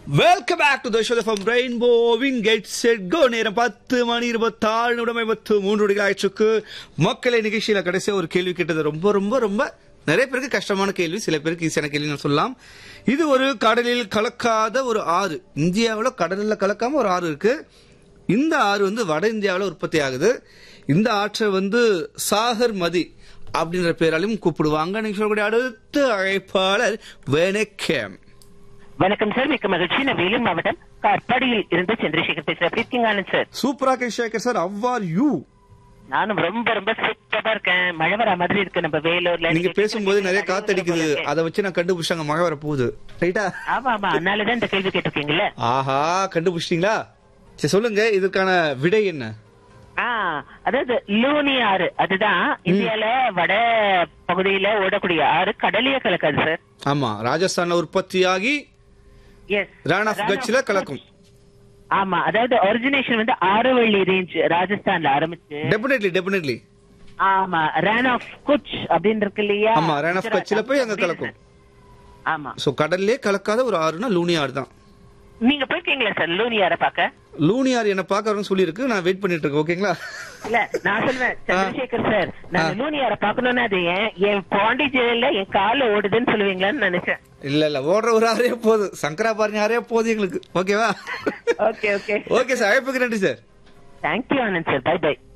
welcome back to the show from ரெயின்போவின் get set go நேரம் பத்து மணி இருபத்தாறு நிமிடம் ஐம்பத்து மூன்று நொடிகள் ஆயிற்றுக்கு மக்களை நிகழ்ச்சியில கடைசியா ஒரு கேள்வி கேட்டது ரொம்ப ரொம்ப ரொம்ப நிறைய பேருக்கு கஷ்டமான கேள்வி சில பேருக்கு ஈஸியான கேள்வி நான் சொல்லலாம் இது ஒரு கடலில் கலக்காத ஒரு ஆறு இந்தியாவில் கடலில் கலக்காம ஒரு ஆறு இருக்கு இந்த ஆறு வந்து வட இந்தியாவில் உற்பத்தி ஆகுது இந்த ஆற்றை வந்து சாகர் மதி அப்படின்ற பேராலையும் கூப்பிடுவாங்க நீங்க சொல்லக்கூடிய அடுத்த அழைப்பாளர் வணக்கம் வணக்கம் சார் மிக்க மகிழ்ச்சி நான் வேலூர் மாவட்டம் காட்பாடியில் இருந்து சந்திரசேகர் பேசுறேன் எப்படி இருக்கீங்க ஆனந்த் சார் சூப்பரா K Shekar sir how are you நானும் ரொம்ப ரொம்ப சூப்பரா இருக்கேன் மழை வர மாதிரி இருக்கு நம்ம வேலூர்ல நீங்க பேசும்போது நிறைய காத்தடிக்குது அதை வச்சு நான் கண்டுபிடிச்சாங்க மழை வர போகுது ரைட்டா ஆமா ஆமா அதனாலதான் இந்த கேள்வி கேட்டிருக்கீங்கல்ல ஆஹா கண்டுபிடிச்சிட்டீங்களா சரி சொல்லுங்க இதுக்கான விடை என்ன ஆ அதாவது லூனி ஆறு அதுதான் இந்தியால வட பகுதியில ஓடக்கூடிய ஆறு கடலையே கலக்காது சார் ஆமா ராஜஸ்தான்ல உற்பத்தியாகி எஸ் ரான் ஆஃப் கட்சில கலக்கும் ஆமா அதாவது ஒரிஜினேஷன் வந்து ஆரவள்ளி ரேஞ்ச் ராஜஸ்தான்ல ஆரம்பிச்சு டெபினெட்லி டெபினெட்லி ஆமா ரேன் ஆஃப் குச் அப்படின்னு இருக்கு இல்லையா ஆமா ரேன் ஆஃப் கட்சில போய் அங்க கலக்கும் ஆமா சோ கடல்லே கலக்காத ஒரு ஆறுனா லூனி ஆறு தான் நீங்க போயிருக்கீங்களா சார் லூனி ஆற பாக்க லூனி ஆறு என்ன பாக்கறன்னு சொல்லியிருக்கு நான் வெயிட் பண்ணிட்டு இருக்கேன் ஓகேங்களா இல்ல நான் சொல்றேன் சந்திரசேகர் சார் நான் லூனி ஆற பாக்கணும்னா அது ஏன் என் பாண்டிச்சேரியில என் கால ஓடுதுன்னு சொல்லுவீங்களான்னு நினைச்சேன் இல்ல இல்ல ஓடுற ஒரு ஆறே போதும் சங்கராபாரணி ஆறே போதும் எங்களுக்கு ஓகேவா ஓகே ஓகே ஓகே சார் அழைப்புக்கு நன்றி sir thank you Anand sir bye bye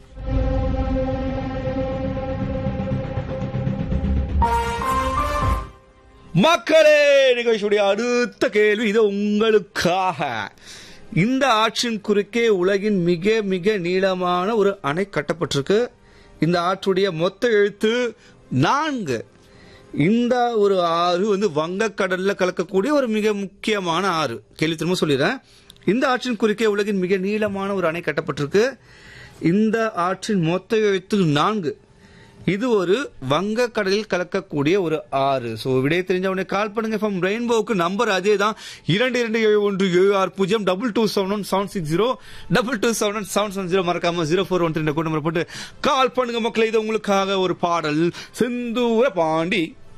மக்களே நிகழ்ச்சியுடைய அடுத்த கேள்வி இது உங்களுக்காக இந்த ஆற்றின் குறுக்கே உலகின் மிக மிக நீளமான ஒரு அணை கட்டப்பட்டிருக்கு இந்த ஆற்றுடைய மொத்த எழுத்து நான்கு இந்த ஒரு ஆறு வந்து வங்கக்கடல்ல கலக்கக்கூடிய ஒரு மிக முக்கியமான ஆறு கேள்வி திரும்ப சொல்லிடுறேன் இந்த ஆற்றின் குறுக்கே உலகின் மிக நீளமான ஒரு அணை கட்டப்பட்டிருக்கு இந்த ஆற்றின் மொத்த எழுத்து நான்கு இது ஒரு வங்கக்கடலில் கலக்கக்கூடிய ஒரு ஆறு சோ விடை தெரிஞ்சவனே கால் பண்ணுங்க ஃப்ரம் ரெயின்போவுக்கு நம்பர் அதே தான் இரண்டு இரண்டு ஏழு ஒன்று ஏழு ஆறு பூஜ்ஜியம் double two seven one seven six zero double two seven one seven seven zero மறக்காம ஜீரோ ஃபோர் ஒன் ரெண்டு நம்பர் போட்டு கால் பண்ணுங்க மக்களே இது உங்களுக்காக ஒரு பாடல் செந்தூர பாண்டி